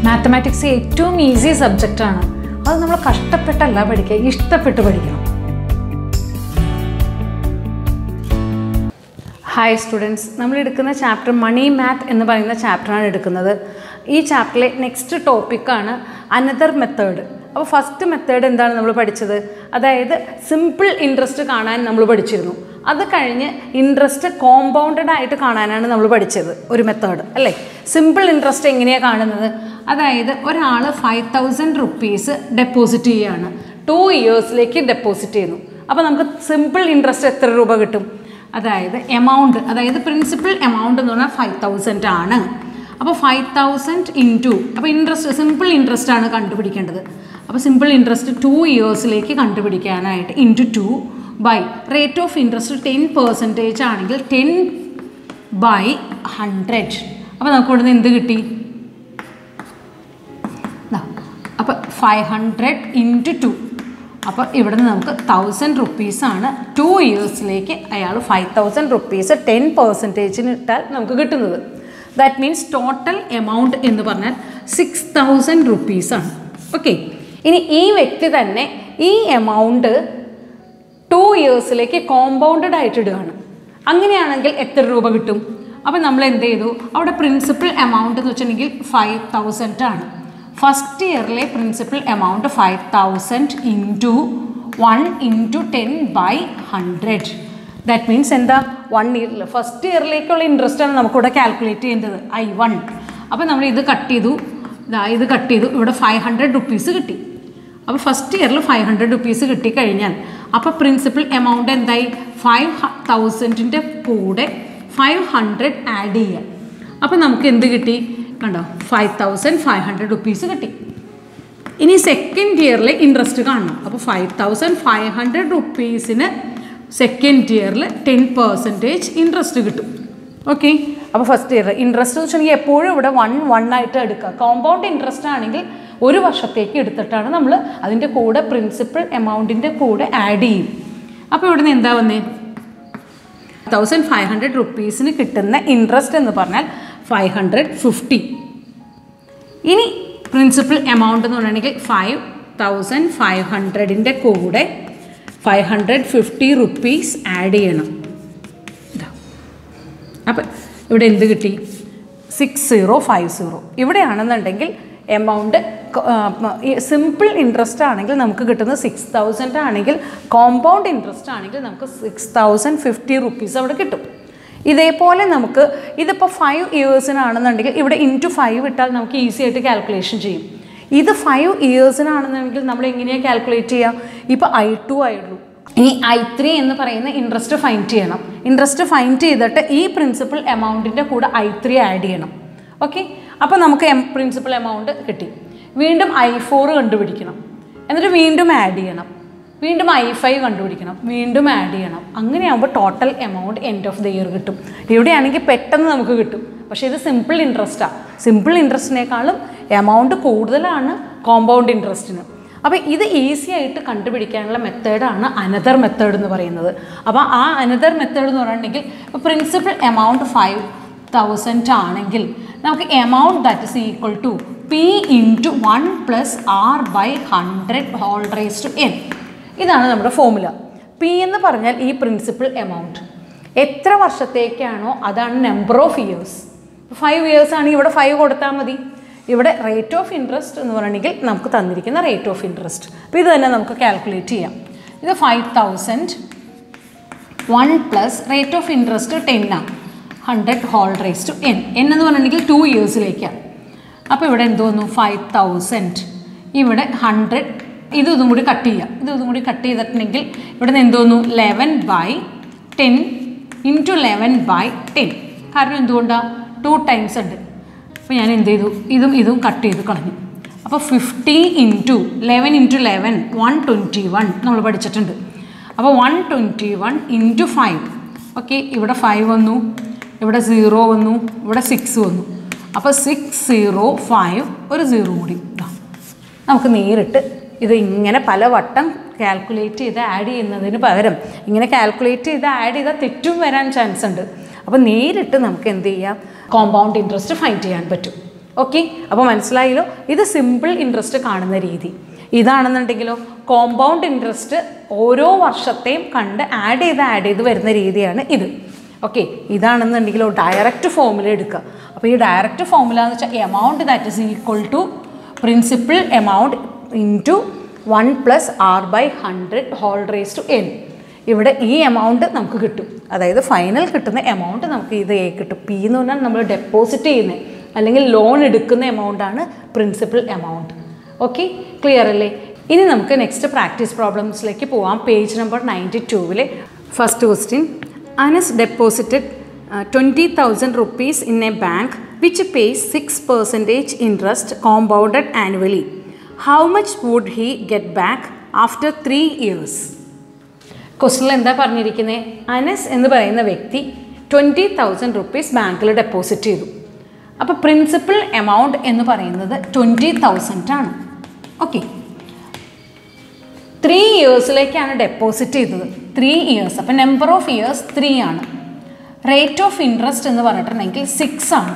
Mathematics ഏറ്റവും easy സബ്ജക്റ്റാണ് അത് നമ്മൾ കഷ്ടപ്പെട്ടല്ല പഠിക്കുക ഇഷ്ടപ്പെട്ട് പഠിക്കണം ഹായ് സ്റ്റുഡൻസ് നമ്മൾ എടുക്കുന്ന ചാപ്റ്റർ മണി മാത്ത് എന്ന് പറയുന്ന ചാപ്റ്ററാണ് എടുക്കുന്നത് ഈ ചാപ്റ്ററിലെ നെക്സ്റ്റ് ടോപ്പിക്കാണ് അനദർ മെത്തേഡ് അപ്പോൾ ഫസ്റ്റ് മെത്തേഡ് എന്താണ് നമ്മൾ പഠിച്ചത് അതായത് സിമ്പിൾ ഇൻട്രസ്റ്റ് കാണാൻ നമ്മൾ പഠിച്ചിരുന്നു അത് കഴിഞ്ഞ് ഇൻട്രസ്റ്റ് കോമ്പൗണ്ടഡ് ആയിട്ട് കാണാനാണ് നമ്മൾ പഠിച്ചത് ഒരു മെത്തേഡ് അല്ലേ സിമ്പിൾ ഇൻട്രസ്റ്റ് എങ്ങനെയാണ് കാണുന്നത് അതായത് ഒരാൾ ഫൈവ് തൗസൻഡ് റുപ്പീസ് ഡെപ്പോസിറ്റ് ചെയ്യുകയാണ് ടു ഇയേഴ്സിലേക്ക് ഡെപ്പോസിറ്റ് ചെയ്യുന്നു അപ്പോൾ നമുക്ക് സിമ്പിൾ ഇൻട്രസ്റ്റ് എത്ര രൂപ കിട്ടും അതായത് എമൗണ്ട് അതായത് പ്രിൻസിപ്പൽ എമൗണ്ട് എന്ന് പറഞ്ഞാൽ ഫൈവ് തൗസൻഡ് ആണ് അപ്പോൾ ഫൈവ് തൗസൻഡ് ഇൻറ്റു അപ്പോൾ ഇൻട്രസ്റ്റ് സിമ്പിൾ ഇൻട്രസ്റ്റ് ആണ് കണ്ടുപിടിക്കേണ്ടത് അപ്പോൾ സിമ്പിൾ ഇൻട്രസ്റ്റ് ടു ഇയേഴ്സിലേക്ക് കണ്ടുപിടിക്കാനായിട്ട് into two by rate of interest ten percentage ആണെങ്കിൽ ടെൻ ബൈ ഹൺഡ്രഡ് അപ്പോൾ നമുക്ക് ഇവിടുന്ന് എന്ത് കിട്ടി അപ്പോൾ ഫൈവ് ഹൺഡ്രഡ് ഇൻറ്റു ടു അപ്പോൾ ഇവിടുന്ന് നമുക്ക് തൗസൻഡ് റുപ്പീസാണ് ടു ഇയേഴ്സിലേക്ക് അയാൾ ഫൈവ് തൗസൻഡ് റുപ്പീസ് ടെൻ പെർസെൻറ്റേജിന് ഇട്ടാൽ നമുക്ക് കിട്ടുന്നത് ദാറ്റ് മീൻസ് ടോട്ടൽ എമൗണ്ട് എന്ന് പറഞ്ഞാൽ സിക്സ് തൗസൻഡ് റുപ്പീസാണ് ഓക്കെ ഇനി ഈ വ്യക്തി തന്നെ ഈ എമൗണ്ട് ടു ഇയേഴ്സിലേക്ക് കോമ്പൗണ്ടഡ് ആയിട്ട് ഇടുകയാണ് അങ്ങനെയാണെങ്കിൽ എത്ര രൂപ കിട്ടും അപ്പോൾ നമ്മൾ എന്ത് ചെയ്തു അവിടെ പ്രിൻസിപ്പൽ എമൗണ്ട് എന്ന് വെച്ചിട്ടുണ്ടെങ്കിൽ ഫൈവ് തൗസൻഡ് ആണ് ഫസ്റ്റ് ഇയറിലെ principal amount five thousand into one into ten by hundred that means എന്താ വൺ ഇയറിൽ ഫസ്റ്റ് ഇയറിലേക്കുള്ള ഇൻട്രസ്റ്റ് ആണ് നമുക്കിവിടെ കാൽക്കുലേറ്റ് ചെയ്യേണ്ടത് ഐ വൺ അപ്പോൾ നമ്മൾ ഇത് കട്ട് ചെയ്തു ഇതാ ഇത് കട്ട് ചെയ്തു ഇവിടെ ഫൈവ് ഹൺഡ്രഡ് റുപ്പീസ് കിട്ടി അപ്പോൾ ഫസ്റ്റ് ഇയറിൽ ഫൈവ് ഹൺഡ്രഡ് റുപ്പീസ് കിട്ടിക്കഴിഞ്ഞാൽ അപ്പോൾ പ്രിൻസിപ്പൽ എമൗണ്ട് എന്തായി ഫൈവ് തൗസൻഡിൻ്റെ കൂടെ ഫൈവ് ഹൺഡ്രഡ് ആഡ് ചെയ്യാം അപ്പോൾ നമുക്ക് എന്ത് കിട്ടി കണ്ടോ five thousand five hundred rupees കിട്ടി ഇനി സെക്കൻഡ് ഇയറിൽ ഇൻട്രസ്റ്റ് കാണണം അപ്പോൾ ഫൈവ് തൗസൻഡ് ഫൈവ് ഹൺഡ്രഡ് റുപ്പീസിന് സെക്കൻഡ് ഇയറിൽ ടെൻ പെർസെൻറ്റേജ് ഇൻട്രസ്റ്റ് കിട്ടും ഓക്കെ അപ്പോൾ ഫസ്റ്റ് ഇയർ ഇൻട്രസ്റ്റ് എന്ന് വെച്ചിട്ടുണ്ടെങ്കിൽ എപ്പോഴും ഇവിടെ വൺ വൺ ആയിട്ട് എടുക്കുക കോമ്പൗണ്ട് ഇൻട്രസ്റ്റ് ആണെങ്കിൽ ഒരു വർഷത്തേക്ക് എടുത്തിട്ടാണ് നമ്മൾ അതിൻ്റെ കൂടെ പ്രിൻസിപ്പൽ എമൗണ്ടിൻ്റെ കൂടെ ആഡ് ചെയ്യും അപ്പോൾ ഇവിടുന്ന് എന്താ വന്നേ തൗസൻഡ് ഫൈവ് ഹൺഡ്രഡ് റുപ്പീസിന് കിട്ടുന്ന ഇൻട്രസ്റ്റ് എന്ന് പറഞ്ഞാൽ ഫൈവ് ഹൺഡ്രഡ് ഫിഫ്റ്റി ഇനി പ്രിൻസിപ്പൽ എമൗണ്ട് എന്ന് പറയുകയാണെങ്കിൽ ഫൈവ് തൗസൻഡ് ഫൈവ് ഹൺഡ്രഡിൻ്റെ കൂടെ five hundred fifty rupees add ചെയ്യണം അപ്പം ഇവിടെ എന്ത് കിട്ടി സിക്സ് സീറോ ഫൈവ് സീറോ ഇവിടെയാണെന്നുണ്ടെങ്കിൽ എമൗണ്ട് സിമ്പിൾ ഇൻട്രസ്റ്റ് ആണെങ്കിൽ നമുക്ക് കിട്ടുന്നത് സിക്സ് തൗസൻഡ് ആണെങ്കിൽ കോമ്പൗണ്ട് ഇൻട്രസ്റ്റ് ആണെങ്കിൽ നമുക്ക് സിക്സ് തൗസൻഡ് ഫിഫ്റ്റി റുപ്പീസ് അവിടെ കിട്ടും ഇതേപോലെ നമുക്ക് ഇതിപ്പോൾ ഫൈവ് ഇയേഴ്സിനാണെന്നുണ്ടെങ്കിൽ ഇവിടെ ഇൻറ്റു ഫൈവ് ഇട്ടാൽ നമുക്ക് ഈസി ആയിട്ട് കാൽക്കുലേഷൻ ചെയ്യും ഇത് ഫൈവ് ഇയേഴ്സിനാണെന്നുണ്ടെങ്കിൽ നമ്മൾ എങ്ങനെയാണ് കാൽക്കുലേറ്റ് ചെയ്യുക ഇപ്പോൾ ഐ ടു ആയിട്ടുള്ളൂ ഇനി ഐ ത്രീ എന്ന് പറയുന്ന ഇൻട്രസ്റ്റ് ഫൈൻഡ് ചെയ്യണം ഇൻട്രസ്റ്റ് ഫൈൻഡ് ചെയ്തിട്ട് ഈ പ്രിൻസിപ്പൽ എമൗണ്ടിൻ്റെ കൂടെ ഐ ത്രീ ആഡ് ചെയ്യണം ഓക്കെ അപ്പോൾ നമുക്ക് എം പ്രിൻസിപ്പൽ എമൗണ്ട് കിട്ടി വീണ്ടും ഐ ഫോർ കണ്ടുപിടിക്കണം എന്നിട്ട് വീണ്ടും ആഡ് ചെയ്യണം വീണ്ടും ഐ ഫൈവ് കണ്ടുപിടിക്കണം വീണ്ടും ആഡ് ചെയ്യണം അങ്ങനെയാകുമ്പോൾ total amount end of the year കിട്ടും ഇവിടെയാണെങ്കിൽ പെട്ടെന്ന് നമുക്ക് കിട്ടും പക്ഷേ ഇത് സിമ്പിൾ ഇൻട്രസ്റ്റാണ് സിമ്പിൾ ഇൻട്രസ്റ്റിനേക്കാളും എമൗണ്ട് കൂടുതലാണ് കോമ്പൗണ്ട് ഇൻട്രസ്റ്റിന് അപ്പോൾ ഇത് ഈസി ആയിട്ട് കണ്ടുപിടിക്കാനുള്ള മെത്തേഡാണ് അനദർ മെത്തേഡ് എന്ന് പറയുന്നത് അപ്പോൾ ആ അനദർ മെത്തേഡ് എന്ന് പറഞ്ഞിട്ടുണ്ടെങ്കിൽ ഇപ്പോൾ പ്രിൻസിപ്പൽ എമൗണ്ട് ഫൈവ് തൗസൻഡ് ആണെങ്കിൽ നമുക്ക് amount that is equal to P into one plus R by hundred whole raise to N ഇതാണ് നമ്മുടെ ഫോമുല പി എന്ന് പറഞ്ഞാൽ ഈ പ്രിൻസിപ്പൽ എമൗണ്ട് എത്ര വർഷത്തേക്കാണോ അതാണ് number of years five years ആണെങ്കിൽ ഇവിടെ ഫൈവ് കൊടുത്താൽ മതി ഇവിടെ റേറ്റ് ഓഫ് ഇൻട്രസ്റ്റ് എന്ന് പറയണമെങ്കിൽ നമുക്ക് തന്നിരിക്കുന്ന റേറ്റ് ഓഫ് ഇൻട്രസ്റ്റ് അപ്പോൾ ഇത് തന്നെ നമുക്ക് കാൽക്കുലേറ്റ് ചെയ്യാം ഇത് five thousand one plus rate of interest ten ആണ് hundred whole raise to N N എന്ന് പറഞ്ഞിട്ടുണ്ടെങ്കിൽ ടു ഇയേഴ്സിലേക്കാണ് അപ്പോൾ ഇവിടെ എന്ത് വന്നു ഫൈവ് തൗസൻഡ് ഇവിടെ ഹൺഡ്രഡ് ഇത് ഇതും കൂടി കട്ട് ചെയ്യാം ഇത് ഇതും കൂടി കട്ട് ചെയ്തിട്ടുണ്ടെങ്കിൽ ഇവിടെ നിന്ന് എന്ത് വന്നു eleven by ten into eleven by ten കാരണം എന്തുകൊണ്ടാണ് ടു ടൈംസ് ഉണ്ട് അപ്പോൾ ഞാൻ എന്ത് ചെയ്തു ഇതും ഇതും കട്ട് ചെയ്ത് കളഞ്ഞു അപ്പോൾ fifty into eleven into eleven one twenty one നമ്മൾ പഠിച്ചിട്ടുണ്ട് അപ്പോൾ one twenty one into five okay ഇവിടെ ഫൈവ് വന്നു ഇവിടെ സീറോ വന്നു ഇവിടെ സിക്സ് വന്നു അപ്പോൾ സിക്സ് സീറോ ഫൈവ് ഒരു സീറോ കൂടി ഇതാ നമുക്ക് നേരിട്ട് ഇത് ഇങ്ങനെ പല വട്ടം കാൽക്കുലേറ്റ് ചെയ്ത് ആഡ് ചെയ്യുന്നതിന് പകരം ഇങ്ങനെ കാൽക്കുലേറ്റ് ചെയ്ത് ആഡ് ചെയ്താൽ തെറ്റും വരാൻ ചാൻസ് ഉണ്ട് അപ്പോൾ നേരിട്ട് നമുക്ക് എന്ത് ചെയ്യാം കോമ്പൗണ്ട് ഇൻട്രസ്റ്റ് ഫൈൻഡ് ചെയ്യാൻ പറ്റും ഓക്കെ അപ്പോൾ മനസ്സിലായല്ലോ ഇത് സിമ്പിൾ ഇൻട്രസ്റ്റ് കാണുന്ന രീതി ഇതാണെന്നുണ്ടെങ്കിലോ കോമ്പൗണ്ട് ഇൻട്രസ്റ്റ് ഓരോ വർഷത്തെയും കണ്ട് ആഡ് ചെയ്ത് ആഡ് ചെയ്ത് വരുന്ന രീതിയാണ് ഇത് ഓക്കെ ഇതാണെന്നുണ്ടെങ്കിലോ ഡയറക്റ്റ് ഫോമുല എടുക്കുക അപ്പോൾ ഈ ഡയറക്റ്റ് ഫോമുല എന്ന് വെച്ചാൽ amount that is equal to principle amount into one plus R by hundred whole raise to N ഇവിടെ ഈ എമൗണ്ട് നമുക്ക് കിട്ടും അതായത് ഫൈനൽ കിട്ടുന്ന എമൗണ്ട് നമുക്ക് ഇത് എ കിട്ടും പി എന്ന് പറഞ്ഞാൽ നമ്മൾ ഡെപ്പോസിറ്റ് ചെയ്യുന്നത് അല്ലെങ്കിൽ ലോൺ എടുക്കുന്ന എമൗണ്ടാണ് പ്രിൻസിപ്പൽ എമൗണ്ട് ഓക്കെ ക്ലിയർ അല്ലേ ഇനി നമുക്ക് നെക്സ്റ്റ് പ്രാക്ടീസ് പ്രോബ്ലംസിലേക്ക് പോവാം പേജ് നമ്പർ നയൻറ്റി ടൂവിലെ first question Anas deposited twenty thousand rupees in a bank which pays six percentage interest compounded annually how much would he get back after three years ക്വസ്റ്റിനിൽ എന്താ പറഞ്ഞിരിക്കുന്നത് അനസ് എന്ന് പറയുന്ന വ്യക്തി ട്വൻറ്റി തൗസൻഡ് റുപ്പീസ് ബാങ്കിൽ deposit ചെയ്തു അപ്പോൾ പ്രിൻസിപ്പൽ എമൗണ്ട് എന്ന് പറയുന്നത് ട്വൻറ്റി തൗസൻഡ് ആണ് ഓക്കെ ത്രീ ഇയേഴ്സിലേക്കാണ് ഡെപ്പോസിറ്റ് ചെയ്തത് ത്രീ ഇയേഴ്സ് അപ്പോൾ നമ്പർ ഓഫ് ഇയേഴ്സ് ത്രീ ആണ് റേറ്റ് ഓഫ് ഇൻട്രസ്റ്റ് എന്ന് പറഞ്ഞിട്ടുണ്ടെങ്കിൽ സിക്സ് ആണ്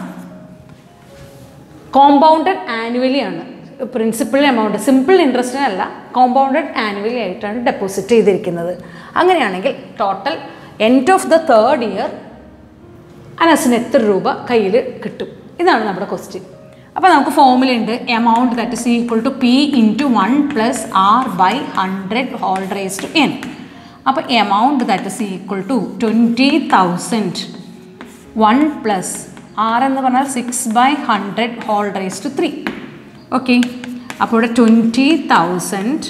കോമ്പൗണ്ടഡ് ആനുവലി ആണ് പ്രിൻസിപ്പൽ എമൗണ്ട് സിമ്പിൾ ഇൻട്രസ്റ്റിനല്ല കോമ്പൗണ്ടഡ് ആനുവലി ആയിട്ടാണ് ഡെപ്പോസിറ്റ് ചെയ്തിരിക്കുന്നത് അങ്ങനെയാണെങ്കിൽ total end of the third year അനസിന് എത്ര രൂപ കയ്യിൽ കിട്ടും ഇതാണ് നമ്മുടെ ക്വസ്റ്റ്യൻ അപ്പോൾ നമുക്ക് ഫോമുലുണ്ട് amount that is equal to P into one plus R by hundred whole raise to N അപ്പോൾ amount that is equal to twenty thousand one plus R എന്ന് പറഞ്ഞാൽ six by hundred whole raise to three okay അപ്പോൾ ഇവിടെ twenty thousand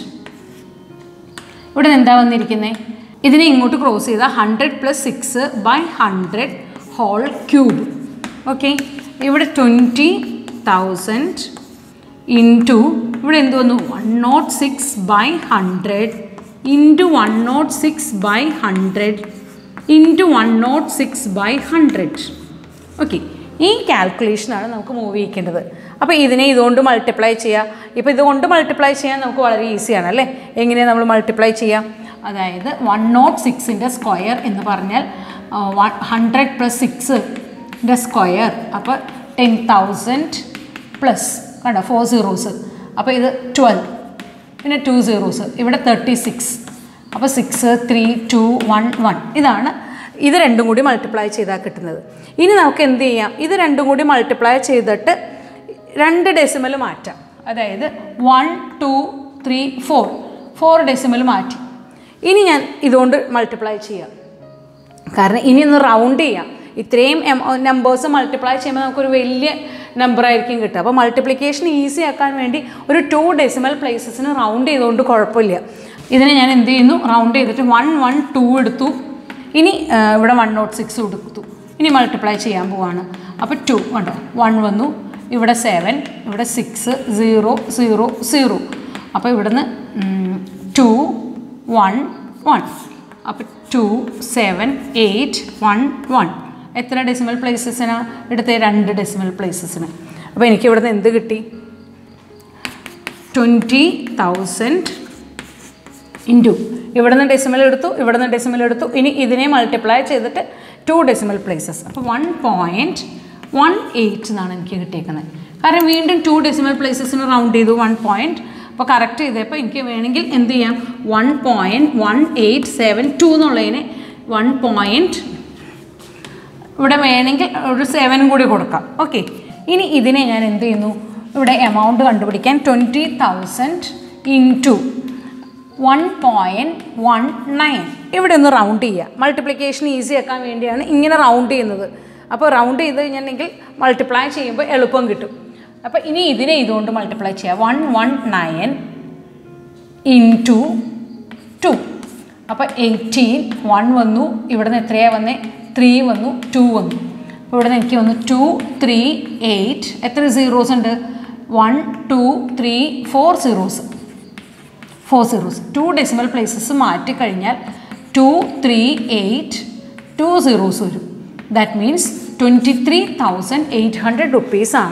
ഇവിടെ എന്താ വന്നിരിക്കുന്നത് ഇതിനെ ഇങ്ങോട്ട് ക്രോസ് ചെയ്താൽ hundred plus six by hundred whole cube okay ഇവിടെ ട്വൻറ്റി തൗസൻഡ് ഇൻറ്റു ഇവിടെ എന്ത് വന്നു one nought six by hundred into one nought six by hundred into one nought six by hundred okay ഈ കാൽക്കുലേഷനാണ് നമുക്ക് മൂവ് ചെയ്യിക്കേണ്ടത് അപ്പോൾ ഇതിനെ ഇതുകൊണ്ട് മൾട്ടിപ്ലൈ ചെയ്യുക ഇപ്പോൾ ഇതുകൊണ്ട് മൾട്ടിപ്ലൈ ചെയ്യാൻ നമുക്ക് വളരെ ഈസിയാണ് അല്ലേ എങ്ങനെയാണ് നമ്മൾ മൾട്ടിപ്ലൈ ചെയ്യാം അതായത് വൺ നോട്ട് സിക്സിൻ്റെ സ്ക്വയർ എന്ന് പറഞ്ഞാൽ വൺ ഹൺഡ്രഡ് പ്ലസ് സിക്സിൻ്റെ സ്ക്വയർ അപ്പോൾ ടെൻ തൗസൻഡ് പ്ലസ് കണ്ടോ ഫോർ സീറോസ് അപ്പോൾ ഇത് ട്വൽവ് പിന്നെ ടു സീറോസ് ഇവിടെ തേർട്ടി സിക്സ് അപ്പോൾ six three two one one ഇതാണ് ഇത് രണ്ടും കൂടി മൾട്ടിപ്ലൈ ചെയ്താൽ കിട്ടുന്നത് ഇനി നമുക്ക് എന്ത് ചെയ്യാം ഇത് രണ്ടും കൂടി മൾട്ടിപ്ലൈ ചെയ്തിട്ട് രണ്ട് ഡെസിമൽ മാറ്റാം അതായത് one two three four four decimal മാറ്റി ഇനി ഞാൻ ഇതുകൊണ്ട് മൾട്ടിപ്ലൈ ചെയ്യാം കാരണം ഇനി ഒന്ന് റൗണ്ട് ചെയ്യാം ഇത്രയും നമ്പേഴ്സ് മൾട്ടിപ്ലൈ ചെയ്യുമ്പോൾ നമുക്കൊരു വലിയ നമ്പർ ആയിരിക്കും കിട്ടുക അപ്പോൾ മൾട്ടിപ്ലിക്കേഷൻ ഈസി ആക്കാൻ വേണ്ടി ഒരു ടു ഡെസിമൽ പ്ലേസസിന് റൗണ്ട് ചെയ്തുകൊണ്ട് കുഴപ്പമില്ല ഇതിനെ ഞാൻ എന്ത് ചെയ്യുന്നു റൗണ്ട് ചെയ്തിട്ട് വൺ വൺ ടു എടുത്തു ഇനി ആ, ഇവിടെ വൺ നോട്ട് സിക്സ് എടുത്തു ഇനി മൾട്ടിപ്ലൈ ചെയ്യാൻ പോവാണ് അപ്പോൾ ടു കണ്ടോ വൺ വന്നു ഇവിടെ സെവൻ ഇവിടെ സിക്സ് സീറോ സീറോ സീറോ അപ്പോൾ ഇവിടുന്ന് ടു വൺ വൺ അപ്പോൾ two seven eight one one എത്ര ഡെസിമൽ പ്ലേസസിനാണ് എടുത്ത രണ്ട് ഡെസിമൽ പ്ലേസസിന് അപ്പോൾ എനിക്ക് ഇവിടുന്ന് എന്ത് കിട്ടി ട്വൻറ്റി തൗസൻഡ് ഇൻറ്റു ഇവിടുന്ന് ഡെസിമൽ എടുത്തു ഇവിടുന്ന് ഡെസിമൽ എടുത്തു ഇനി ഇതിനെ മൾട്ടിപ്ലൈ ചെയ്തിട്ട് ടു ഡെസിമൽ പ്ലേസസ് അപ്പോൾ വൺ പോയിൻറ്റ് വൺ എയ്റ്റ് എന്നാണ് എനിക്ക് കിട്ടിയേക്കുന്നത് കാരണം വീണ്ടും ടു ഡെസിമൽ പ്ലേസസിന് റൗണ്ട് ചെയ്തു വൺ പോയിൻറ്റ് അപ്പോൾ കറക്റ്റ് ചെയ്തപ്പോൾ എനിക്ക് വേണമെങ്കിൽ എന്ത് ചെയ്യാം one point one eight seven to എന്നുള്ളതിനെ വൺ പോയിൻറ്റ് ഇവിടെ വേണമെങ്കിൽ ഒരു സെവനും കൂടി കൊടുക്കാം ഓക്കെ ഇനി ഇതിനെ ഞാൻ എന്ത് ചെയ്യുന്നു ഇവിടെ എമൗണ്ട് കണ്ടുപിടിക്കാൻ twenty thousand into one point one nine ഇവിടെ ഒന്ന് റൗണ്ട് ചെയ്യുക മൾട്ടിപ്ലിക്കേഷൻ ഈസി ആക്കാൻ വേണ്ടിയാണ് ഇങ്ങനെ റൗണ്ട് ചെയ്യുന്നത് അപ്പോൾ റൗണ്ട് ചെയ്ത് കഴിഞ്ഞിട്ടുണ്ടെങ്കിൽ മൾട്ടിപ്ലൈ ചെയ്യുമ്പോൾ എളുപ്പം കിട്ടും അപ്പോൾ ഇനി ഇതിനെ ഇതുകൊണ്ട് മൾട്ടിപ്ലൈ ചെയ്യുക one one nine into two അപ്പോൾ എയ്റ്റീൻ വൺ വന്നു ഇവിടെ നിന്ന് എത്രയാണ് വന്നേ ത്രീ വന്നു ടു വന്നു അപ്പോൾ ഇവിടെ നിന്ന് എനിക്ക് വന്നു ടു ത്രീ എയ്റ്റ് എത്ര സീറോസ് ഉണ്ട് one two three four zeros four zeros two decimal places മാറ്റിക്കഴിഞ്ഞാൽ two three eight two zeros വരും that means twenty three thousand eight hundred റുപ്പീസാണ്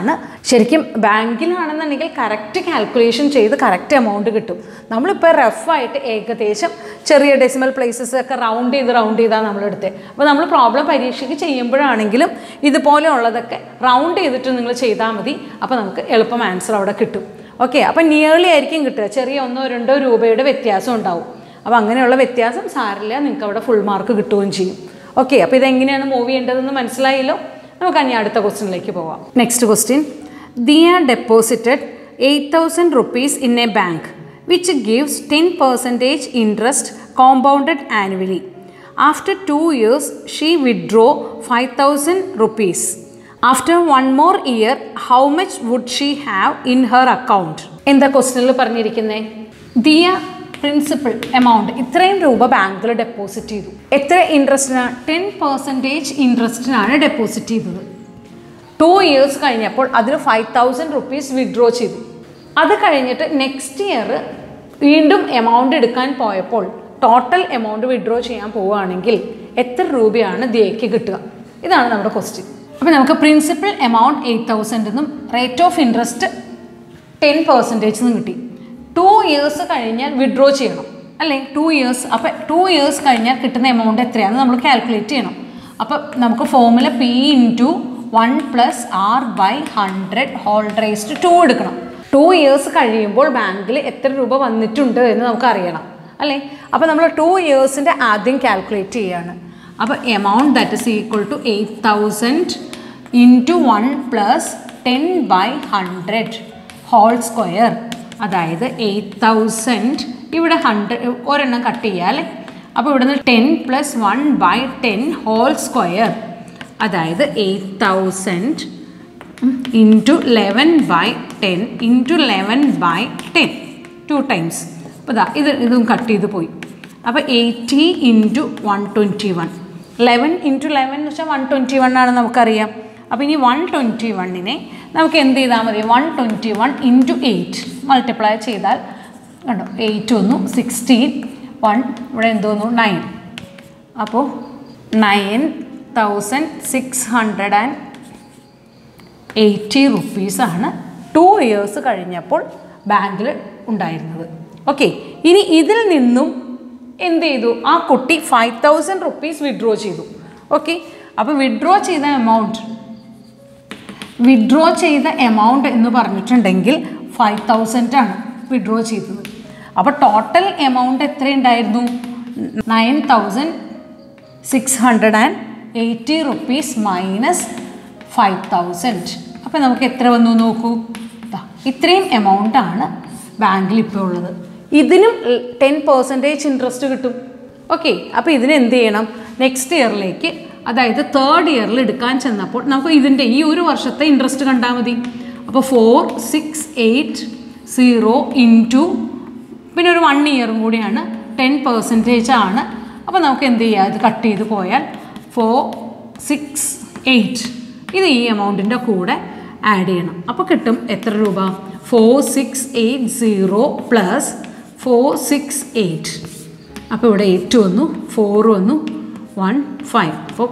ശരിക്കും ബാങ്കിലാണെന്നുണ്ടെങ്കിൽ കറക്റ്റ് കാൽക്കുലേഷൻ ചെയ്ത് കറക്റ്റ് എമൗണ്ട് കിട്ടും നമ്മളിപ്പോൾ റഫായിട്ട് ഏകദേശം ചെറിയ ഡെസിമൽ പ്ലേസസ് ഒക്കെ റൗണ്ട് ചെയ്ത് റൗണ്ട് ചെയ്താണ് നമ്മൾ എടുത്തത് അപ്പോൾ നമ്മൾ പ്രോബ്ലം പരീക്ഷയ്ക്ക് ചെയ്യുമ്പോഴാണെങ്കിലും ഇതുപോലെ ഉള്ളതൊക്കെ റൗണ്ട് ചെയ്തിട്ട് നിങ്ങൾ ചെയ്താൽ മതി അപ്പോൾ നമുക്ക് എളുപ്പം ആൻസർ അവിടെ കിട്ടും ഓക്കെ അപ്പോൾ നിയർലി ആയിരിക്കും കിട്ടുക ചെറിയ ഒന്നോ രണ്ടോ രൂപയുടെ വ്യത്യാസം ഉണ്ടാവും അപ്പോൾ അങ്ങനെയുള്ള വ്യത്യാസം സാരില്ല നിങ്ങൾക്ക് അവിടെ ഫുൾ മാർക്ക് കിട്ടുകയും ചെയ്യും ഓക്കെ അപ്പോൾ ഇതെങ്ങനെയാണ് മൂവ് ചെയ്യേണ്ടതെന്ന് മനസ്സിലായല്ലോ നമുക്ക് ഇനി അടുത്ത ക്വസ്റ്റ്യനിലേക്ക് പോവാം next question Diya deposited eight thousand rupees in a bank which gives ten percentage interest compounded annually after two years she withdraw five thousand rupees after one more year how much would she have in her account എന്താ ക്വസ്റ്റനിൽ പറഞ്ഞിരിക്കുന്നത് Diya principal amount ഇത്രയും രൂപ ബാങ്കിൽ deposit ചെയ്തു എത്ര ഇൻട്രസ്റ്റിനാണ് ten percentage ഇൻട്രസ്റ്റിനാണ് ഡെപ്പോസിറ്റ് ചെയ്തത് ടു ഇയേഴ്സ് കഴിഞ്ഞപ്പോൾ അതിന് ഫൈവ് തൗസൻഡ് റുപ്പീസ് വിഡ്രോ ചെയ്തു അത് കഴിഞ്ഞിട്ട് നെക്സ്റ്റ് ഇയർ വീണ്ടും എമൗണ്ട് എടുക്കാൻ പോയപ്പോൾ ടോട്ടൽ എമൗണ്ട് വിഡ്രോ ചെയ്യാൻ പോവുകയാണെങ്കിൽ എത്ര രൂപയാണ് ദിയയ്ക്ക് കിട്ടുക ഇതാണ് നമ്മുടെ ക്വസ്റ്റ്യൻ അപ്പോൾ നമുക്ക് പ്രിൻസിപ്പൽ എമൗണ്ട് എയ്റ്റ് തൗസൻഡ് എന്നും rate of interest ten percentage എന്ന് കിട്ടി ടു ഇയേഴ്സ് കഴിഞ്ഞാൽ വിഡ്രോ ചെയ്യണം അല്ലേ ടു ഇയേഴ്സ് അപ്പോൾ ടു ഇയേഴ്സ് കഴിഞ്ഞാൽ കിട്ടുന്ന എമൗണ്ട് എത്രയാണെന്ന് നമ്മൾ കാൽക്കുലേറ്റ് ചെയ്യണം അപ്പോൾ നമുക്ക് formula P into one plus R by hundred whole raised to എടുക്കണം ടു ഇയേഴ്സ് കഴിയുമ്പോൾ ബാങ്കിൽ എത്ര രൂപ വന്നിട്ടുണ്ട് എന്ന് നമുക്ക് അറിയണം അല്ലേ അപ്പോൾ നമ്മൾ ടു ഇയേഴ്സിൻ്റെ ആദ്യം കാൽക്കുലേറ്റ് ചെയ്യുകയാണ് അപ്പോൾ amount that is equal to eight thousand into one plus ten by hundred whole square അതായത് എയ്റ്റ് തൗസൻഡ് ഇവിടെ ഹൺഡ്രഡ് ഒരെണ്ണം കട്ട് ചെയ്യുക അല്ലേ അപ്പോൾ ഇവിടുന്ന് ten plus one by ten whole square അതായത് eight thousand into eleven by ten into eleven by ten two times അപ്പോൾ ഇതാ ഇത് ഇതും കട്ട് ചെയ്ത് പോയി അപ്പോൾ eighty into one twenty one eleven into eleven എന്ന് വെച്ചാൽ വൺ ട്വൻറ്റി വൺ ആണ് നമുക്കറിയാം അപ്പോൾ ഇനി വൺ ട്വൻറ്റി വണ്ണിനെ നമുക്ക് എന്ത് ചെയ്താൽ മതി one twenty one into eight multiply ചെയ്താൽ കണ്ടോ എയ്റ്റ് വന്നു സിക്സ്റ്റീൻ വൺ ഇവിടെ എന്ത് വന്നു നയൻ അപ്പോൾ nine thousand six hundred and eighty റുപ്പീസാണ് ടു ഇയേഴ്സ് കഴിഞ്ഞപ്പോൾ ബാങ്കിൽ ഉണ്ടായിരുന്നത് ഓക്കെ ഇനി ഇതിൽ നിന്നും എന്ത് ചെയ്തു ആ കുട്ടി ഫൈവ് തൗസൻഡ് റുപ്പീസ് വിഡ്രോ ചെയ്തു ഓക്കെ അപ്പോൾ വിഡ്രോ ചെയ്ത എമൗണ്ട് വിഡ്രോ ചെയ്ത എമൗണ്ട് എന്ന് പറഞ്ഞിട്ടുണ്ടെങ്കിൽ ഫൈവ് തൗസൻഡ് ആണ് വിഡ്രോ ചെയ്തത് അപ്പോൾ ടോട്ടൽ എമൗണ്ട് എത്രയുണ്ടായിരുന്നു nine thousand six hundred and eighty rupees minus five thousand അപ്പോൾ നമുക്ക് എത്ര വന്നു നോക്കൂ ദാ, ഇത്രയും എമൗണ്ട് ആണ് ബാങ്കിൽ ഇപ്പോൾ ഉള്ളത് ഇതിനും ടെൻ പെർസെൻറ്റേജ് ഇൻട്രസ്റ്റ് കിട്ടും ഓക്കെ അപ്പോൾ ഇതിന് എന്ത് ചെയ്യണം നെക്സ്റ്റ് ഇയറിലേക്ക് അതായത് തേർഡ് ഇയറിൽ എടുക്കാൻ ചെന്നപ്പോൾ നമുക്ക് ഇതിൻ്റെ ഈ ഒരു വർഷത്തെ ഇൻട്രസ്റ്റ് കണ്ടാൽ മതി അപ്പോൾ four six eight zero into പിന്നെ ഒരു വൺ ഇയറും കൂടിയാണ് ടെൻ പെർസെൻറ്റേജ് ആണ് അപ്പോൾ നമുക്ക് എന്ത് ചെയ്യാം ഇത് കട്ട് ചെയ്ത് പോയാൽ ഫോർ സിക്സ് എയ്റ്റ് ഇത് ഈ എമൗണ്ടിൻ്റെ കൂടെ ആഡ് ചെയ്യണം അപ്പോൾ കിട്ടും എത്ര രൂപ four six eight zero plus four six eight അപ്പോൾ ഇവിടെ എയ്റ്റ് വന്നു ഫോർ വന്നു വൺ ഫൈവ് അപ്പോൾ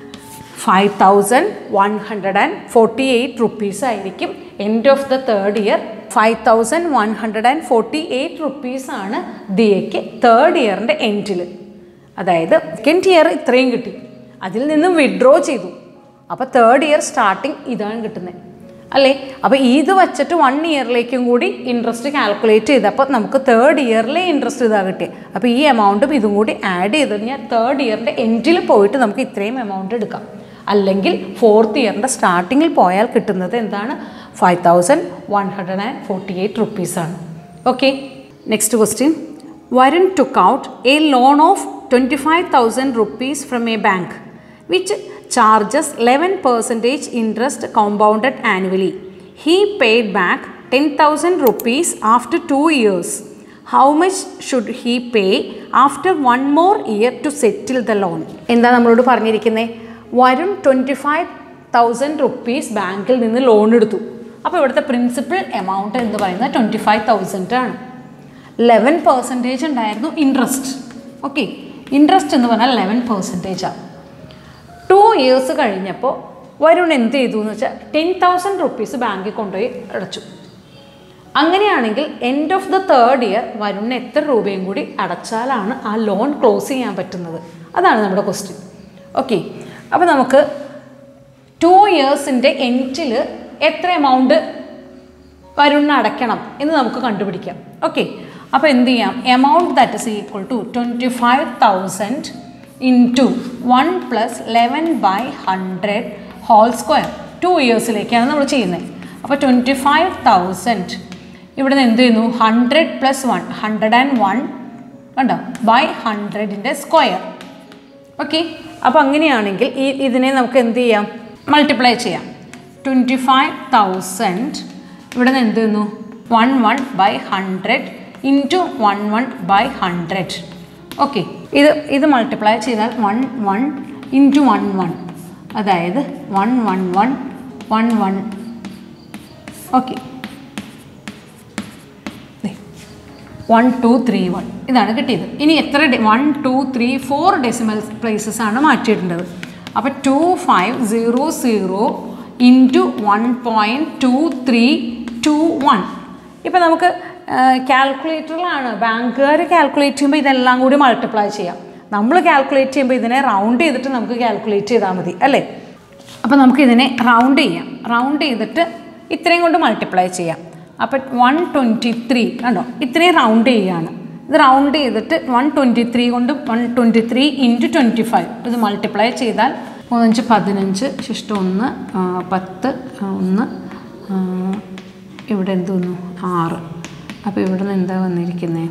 five thousand one hundred and forty eight rupees ആയിരിക്കും end of the third year five thousand one hundred and forty eight റുപ്പീസാണ് ദിയയ്ക്ക് third ഇയറിൻ്റെ എൻഡിൽ അതായത് സെക്കൻഡ് ഇയർ ഇത്രയും കിട്ടി അതിൽ നിന്നും വിഡ്രോ ചെയ്തു അപ്പോൾ തേർഡ് ഇയർ സ്റ്റാർട്ടിങ് ഇതാണ് കിട്ടുന്നത് അല്ലേ അപ്പോൾ ഇത് വച്ചിട്ട് വൺ ഇയറിലേക്കും കൂടി ഇൻട്രസ്റ്റ് കാൽക്കുലേറ്റ് ചെയ്തപ്പോൾ നമുക്ക് തേർഡ് ഇയറിലെ ഇൻട്രസ്റ്റ് ഇതാ കിട്ടിയത് അപ്പോൾ ഈ എമൗണ്ടും ഇതും കൂടി ആഡ് ചെയ്ത് കഴിഞ്ഞാൽ തേർഡ് ഇയറിൻ്റെ എൻഡിൽ പോയിട്ട് നമുക്ക് ഇത്രയും എമൗണ്ട് എടുക്കാം അല്ലെങ്കിൽ ഫോർത്ത് ഇയറിൻ്റെ സ്റ്റാർട്ടിങ്ങിൽ പോയാൽ കിട്ടുന്നത് എന്താണ് five thousand one hundred and forty eight റുപ്പീസാണ് okay next question Varun took out a loan of twenty five thousand rupees from a bank which charges 11 percentage interest compounded annually. He paid back 10,000 rupees after two years. How much should he pay after one more year to settle the loan? എന്താ നമ്മളോട് പറഞ്ഞിരിക്കുന്നത് വരും twenty five thousand rupees ബാങ്കിൽ നിന്ന് loan എടുത്തു അപ്പോൾ ഇവിടുത്തെ principal amount എന്ന് പറയുന്നത് ട്വൻറ്റി ഫൈവ് തൗസൻഡ് ആണ് ലെവൻ പെർസെൻറ്റേജ് ഉണ്ടായിരുന്നു ഇൻട്രസ്റ്റ് ഓക്കെ ഇൻട്രസ്റ്റ് എന്ന് പറഞ്ഞാൽ ലെവൻ പെർസെൻറ്റേജാണ് ടു ഇയേഴ്സ് കഴിഞ്ഞപ്പോൾ വരുൺ എന്ത് ചെയ്തു എന്ന് വെച്ചാൽ ടെൻ തൗസൻഡ് റുപ്പീസ് ബാങ്കിൽ കൊണ്ടുപോയി അടച്ചു അങ്ങനെയാണെങ്കിൽ end of the third year വരുണിന് എത്ര രൂപയും കൂടി അടച്ചാലാണ് ആ ലോൺ ക്ലോസ് ചെയ്യാൻ പറ്റുന്നത് അതാണ് നമ്മുടെ ക്വസ്റ്റ്യൻ ഓക്കെ അപ്പോൾ നമുക്ക് ടു ഇയേഴ്സിൻ്റെ എൻഡിൽ എത്ര എമൗണ്ട് വരുണിന് അടയ്ക്കണം എന്ന് നമുക്ക് കണ്ടുപിടിക്കാം ഓക്കെ അപ്പോൾ എന്ത് ചെയ്യാം amount that is equal to twenty five thousand into one plus eleven by hundred whole square two ഇയേഴ്സിലേക്കാണ് നമ്മൾ ചെയ്യുന്നത് അപ്പോൾ ട്വൻറ്റി ഫൈവ് തൗസൻഡ് ഇവിടെ നിന്ന് എന്ത് ചെയ്യുന്നു hundred plus one hundred and one കണ്ടോ ബൈ ഹൺഡ്രഡിൻ്റെ സ്ക്വയർ ഓക്കെ അപ്പോൾ അങ്ങനെയാണെങ്കിൽ ഈ ഇതിനെ നമുക്ക് എന്ത് ചെയ്യാം മൾട്ടിപ്ലൈ ചെയ്യാം ട്വൻറ്റി ഫൈവ് തൗസൻഡ് ഇവിടെ നിന്ന് എന്ത് ചെയ്യുന്നു one one by hundred into one one by hundred okay ഇത് ഇത് മൾട്ടിപ്ലൈ ചെയ്താൽ one one into one one അതായത് one one one one one okay one two three one ഇതാണ് കിട്ടിയത് ഇനി എത്ര one two three four decimal places ആണ് മാറ്റിയിടേണ്ടത് അപ്പോൾ two five zero zero into one point two three two one ഇപ്പം നമുക്ക് കാൽക്കുലേറ്ററിലാണ് ബാങ്കുകാർ കാൽക്കുലേറ്റ് ചെയ്യുമ്പോൾ ഇതെല്ലാം കൂടി മൾട്ടിപ്ലൈ ചെയ്യാം നമ്മൾ കാൽക്കുലേറ്റ് ചെയ്യുമ്പോൾ ഇതിനെ റൗണ്ട് ചെയ്തിട്ട് നമുക്ക് കാൽക്കുലേറ്റ് ചെയ്താൽ മതി അല്ലേ അപ്പോൾ നമുക്ക് ഇതിനെ റൗണ്ട് ചെയ്യാം റൗണ്ട് ചെയ്തിട്ട് ഇത്രയും കൊണ്ട് മൾട്ടിപ്ലൈ ചെയ്യാം അപ്പം വൺ ട്വൻറ്റി ത്രീ കണ്ടോ ഇത്രയും റൗണ്ട് ചെയ്യുകയാണ് ഇത് റൗണ്ട് ചെയ്തിട്ട് വൺ ട്വൻറ്റി ത്രീ കൊണ്ട് one twenty three into twenty five ഇത് മൾട്ടിപ്ലൈ ചെയ്താൽ മൂന്നഞ്ച് പതിനഞ്ച് ശിഷ്ടം ഒന്ന് ആ, പത്ത് ആ, ഒന്ന് ആ, ഇവിടെ എന്തോന്നു ആറ് അപ്പോൾ ഇവിടെ നിന്ന് എന്താ വന്നിരിക്കുന്നത്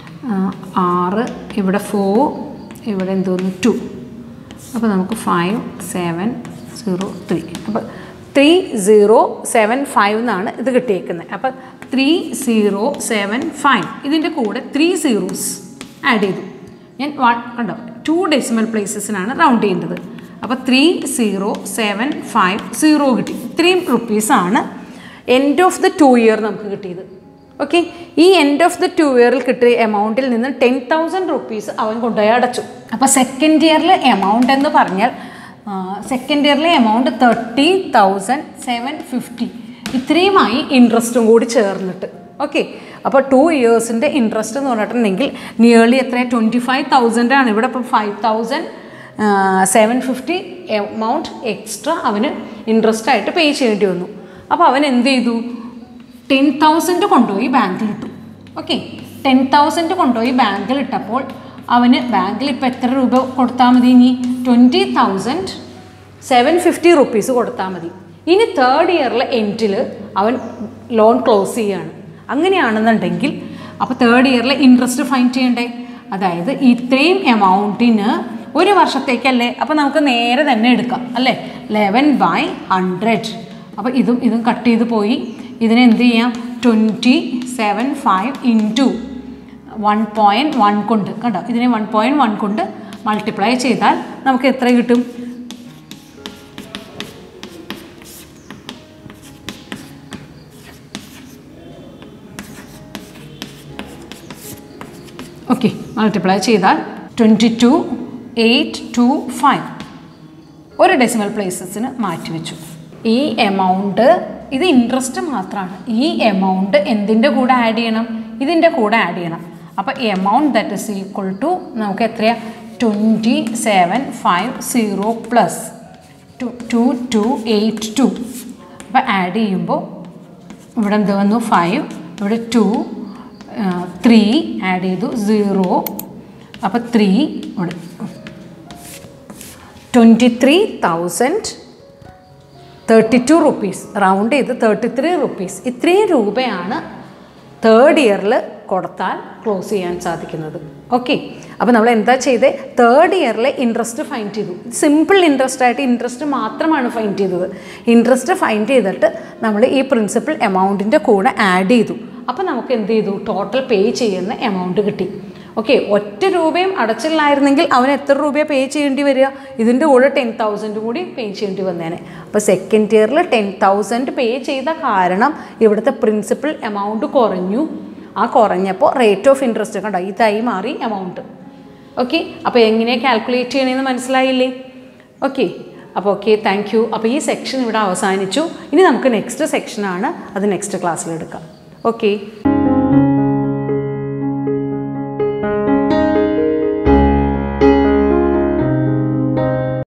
ആറ് ഇവിടെ ഫോർ ഇവിടെ എന്തോന്നു ടു അപ്പോൾ നമുക്ക് ഫൈവ് സെവൻ സീറോ ത്രീ അപ്പോൾ ത്രീ സീറോ സെവൻ ഫൈവ് എന്നാണ് ഇത് കിട്ടിയേക്കുന്നത് അപ്പോൾ ത്രീ സീറോ സെവൻ ഫൈവ് ഇതിൻ്റെ കൂടെ ത്രീ സീറോസ് ആഡ് ചെയ്തു ഞാൻ വൺ കണ്ടോ ടു ഡെസിമൽ പ്ലേസസിനാണ് റൗണ്ട് ചെയ്യേണ്ടത് അപ്പോൾ three zero seven five zero കിട്ടി ഇത്രയും റുപ്പീസാണ് end of the two year നമുക്ക് കിട്ടിയത് ഓക്കെ ഈ എൻഡ് ഓഫ് ദ ടു ഇയറിൽ കിട്ടിയ എമൗണ്ടിൽ നിന്ന് ടെൻ തൗസൻഡ് റുപ്പീസ് അവൻ കൊണ്ടുപോയി അടച്ചു അപ്പോൾ സെക്കൻഡ് ഇയറിലെ എമൗണ്ട് എന്ന് പറഞ്ഞാൽ സെക്കൻഡ് ഇയറിലെ amount thirty thousand seven fifty ഇത്രയുമായി ഇൻട്രസ്റ്റും കൂടി ചേർന്നിട്ട് ഓക്കെ അപ്പോൾ ടു ഇയേഴ്സിൻ്റെ ഇൻട്രസ്റ്റ് എന്ന് പറഞ്ഞിട്ടുണ്ടെങ്കിൽ നിയർലി എത്ര ട്വൻറ്റി ഫൈവ് തൗസൻഡ് ആണ് ഇവിടെ ഇപ്പോൾ five thousand seven fifty amount extra അവന് ഇൻട്രസ്റ്റ് ആയിട്ട് പേ ചെയ്യേണ്ടി വന്നു അപ്പോൾ അവൻ എന്ത് ചെയ്തു ടെൻ തൗസൻഡ് കൊണ്ടുപോയി ബാങ്കിൽ ഇട്ടു ഓക്കെ ടെൻ തൗസൻഡ് കൊണ്ടുപോയി ബാങ്കിൽ ഇട്ടപ്പോൾ അവന് ബാങ്കിൽ ഇപ്പോൾ എത്ര രൂപ കൊടുത്താൽ മതി ഇനി twenty thousand seven fifty rupees കൊടുത്താൽ മതി ഇനി തേർഡ് ഇയറിലെ എൻഡിൽ അവൻ ലോൺ ക്ലോസ് ചെയ്യുകയാണ് അങ്ങനെയാണെന്നുണ്ടെങ്കിൽ അപ്പോൾ തേർഡ് ഇയറിലെ ഇൻട്രസ്റ്റ് ഫൈൻ ചെയ്യണ്ടേ അതായത് ഇത്രയും എമൗണ്ടിന് ഒരു വർഷത്തേക്കല്ലേ അപ്പോൾ നമുക്ക് നേരെ തന്നെ എടുക്കാം അല്ലേ ലെവൻ ബൈ ഹൺഡ്രഡ് അപ്പോൾ ഇതും ഇതും കട്ട് ചെയ്ത് പോയി ഇതിനെ എന്ത് ചെയ്യാം twenty seven five into one point one കൊണ്ട് കണ്ടോ ഇതിനെ വൺ പോയിൻറ്റ് വൺ കൊണ്ട് മൾട്ടിപ്ലൈ ചെയ്താൽ നമുക്ക് എത്ര കിട്ടും ഓക്കെ മൾട്ടിപ്ലൈ ചെയ്താൽ twenty two eight two five ഒരു ഡെസിമൽ പ്ലേസസിന് മാറ്റിവെച്ചു ഈ എമൗണ്ട് ഇത് ഇൻട്രസ്റ്റ് മാത്രമാണ് ഈ എമൗണ്ട് എന്തിൻ്റെ കൂടെ ആഡ് ചെയ്യണം ഇതിൻ്റെ കൂടെ ആഡ് ചെയ്യണം അപ്പോൾ amount that is equal to നമുക്ക് എത്രയാണ് twenty seven five zero plus two two two eight two അപ്പോൾ ആഡ് ചെയ്യുമ്പോൾ ഇവിടെ എന്ത് വന്നു ഫൈവ് ഇവിടെ ടു ത്രീ ആഡ് ചെയ്തു സീറോ അപ്പോൾ ത്രീ ഇവിടെ twenty three thousand thirty two rupees round ചെയ്ത് തേർട്ടി ത്രീ റുപ്പീസ് ഇത്രയും രൂപയാണ് തേർഡ് ഇയറിൽ കൊടുത്താൽ ക്ലോസ് ചെയ്യാൻ സാധിക്കുന്നത് ഓക്കെ അപ്പോൾ നമ്മൾ എന്താ ചെയ്തത് തേർഡ് ഇയറിലെ ഇൻട്രസ്റ്റ് ഫൈൻ ചെയ്തു സിമ്പിൾ ഇൻട്രസ്റ്റ് ആയിട്ട് ഇൻട്രസ്റ്റ് മാത്രമാണ് ഫൈൻ ചെയ്തത് ഇൻട്രസ്റ്റ് ഫൈൻ ചെയ്തിട്ട് നമ്മൾ ഈ പ്രിൻസിപ്പൽ എമൗണ്ടിൻ്റെ കൂടെ ആഡ് ചെയ്തു അപ്പോൾ നമുക്ക് എന്ത് ചെയ്തു ടോട്ടൽ പേ ചെയ്യുന്ന എമൗണ്ട് കിട്ടി ഓക്കെ ഒറ്റ രൂപയും അടച്ചില്ലായിരുന്നെങ്കിൽ അവന് എത്ര രൂപയാണ് പേ ചെയ്യേണ്ടി വരിക ഇതിൻ്റെ കൂടെ ടെൻ തൗസൻഡ് കൂടി പേ ചെയ്യേണ്ടി വന്നേനെ അപ്പോൾ സെക്കൻഡ് ഇയറിൽ ടെൻ തൗസൻഡ് പേ ചെയ്ത കാരണം ഇവിടുത്തെ പ്രിൻസിപ്പൽ എമൗണ്ട് കുറഞ്ഞു ആ കുറഞ്ഞപ്പോൾ റേറ്റ് ഓഫ് ഇൻട്രസ്റ്റ് കണ്ടോ ഇതായി മാറി എമൗണ്ട് ഓക്കെ അപ്പോൾ എങ്ങനെയാണ് കാൽക്കുലേറ്റ് ചെയ്യണമെന്ന് മനസ്സിലായില്ലേ ഓക്കെ അപ്പോൾ ഓക്കെ താങ്ക് യു അപ്പോൾ ഈ സെക്ഷൻ ഇവിടെ അവസാനിച്ചു ഇനി നമുക്ക് നെക്സ്റ്റ് സെക്ഷനാണ് അത് നെക്സ്റ്റ് ക്ലാസ്സിൽ എടുക്കാം ഓക്കെ